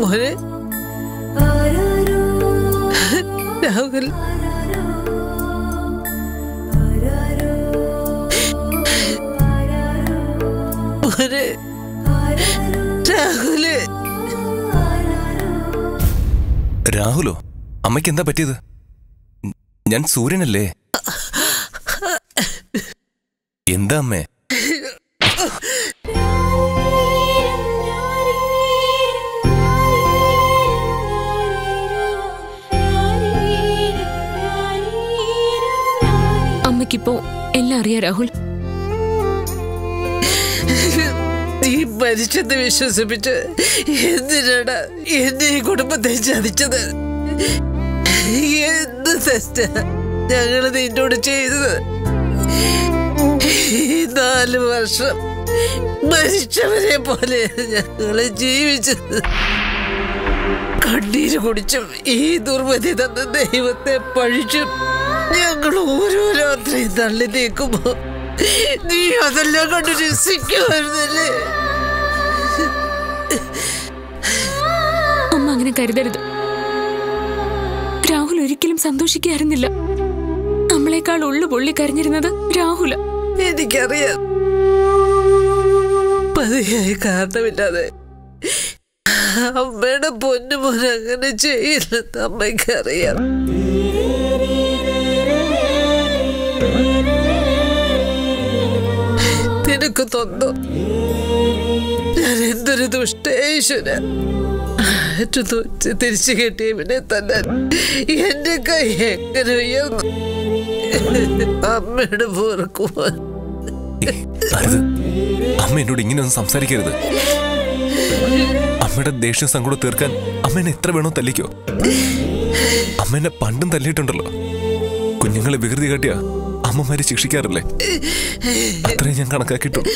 മോനെ രാഹുൽ മോനെ രാഹുല് രാഹുലോ അമ്മയ്ക്ക് എന്താ പറ്റിയത് ഞ- ഞാൻ സൂര്യനല്ലേ എന്താ അമ്മേ അമ്മയ്ക്കിപ്പോ എല്ലാം അറിയാം രാഹുൽ നീ മരിച്ചെന്ന് വിശ്വസിപ്പിച്ച് എന്തിനാണ് എന്നെ ഈ കുടുംബത്തെ ചതിച്ചത് എന്ത് തെറ്റ ഞങ്ങള് നിന്നോട് ചെയ്തത് ഈ നാല് വർഷം മരിച്ചവരെ പോലെ ഞങ്ങള് ജീവിച്ചത് കണ്ണീര് കുടിച്ചും ഈ ദുർമതി തന്ന ദൈവത്തെ പഴിച്ചും ഞങ്ങൾ ഓരോ രാത്രിയും തള്ളി നീക്കുമ്പോ നീ അതെല്ലാം കണ്ട് രസിക്കുമായിരുന്നല്ലേ അമ്മ അങ്ങനെ കരുതരുത് രാഹുൽ ഒരിക്കലും സന്തോഷിക്കായിരുന്നില്ല നമ്മളെക്കാൾ ഉള്ളു പൊള്ളി കരഞ്ഞിരുന്നത് രാഹുല എനിക്കറിയാം പതിയായി കാരണമില്ലാതെ അമ്മയുടെ പൊന്നുമോൻ അങ്ങനെ ചെയ്യില്ലെന്ന് അമ്മയ്ക്കറിയാം നിനക്ക് തോന്നു ഞാൻ എന്തൊരു ദുഷ്ടേശ്വര തിരിച്ചു കെട്ടിയവനെ തന്നെ എന്റെ കൈ എങ്ങനെ ഉയർന്നു അമ്മയുടെ പോർക്കുവാൻ ഏയ്, അരുത് അമ്മ എന്നോട് ഇങ്ങനെയൊന്നും സംസാരിക്കരുത് അമ്മയുടെ ദേഷ്യം സങ്കടം തീർക്കാൻ അമ്മ എന്നെ എത്ര വേണോ തല്ലിക്കോ അമ്മ എന്നെ പണ്ടും തല്ലിയിട്ടുണ്ടല്ലോ കുഞ്ഞുങ്ങളെ വികൃതി കാട്ടിയ അമ്മമാരെ ശിക്ഷിക്കാറില്ലേ അത്രയും ഞാൻ കണക്കാക്കിയിട്ടുള്ളൂ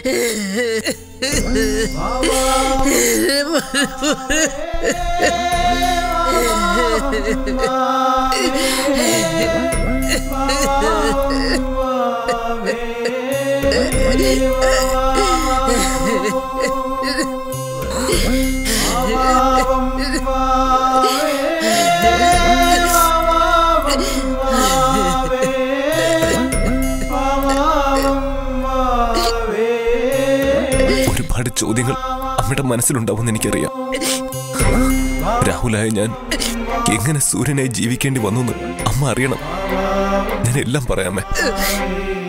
ഒരുപാട് ചോദ്യങ്ങൾ അമ്മയുടെ മനസ്സിലുണ്ടാവുമെന്ന് എനിക്കറിയാം രാഹുലായ ഞാൻ എങ്ങനെ സൂര്യനായി ജീവിക്കേണ്ടി വന്നു എന്ന് അമ്മ അറിയണം ഞാൻ എല്ലാം പറയാമേ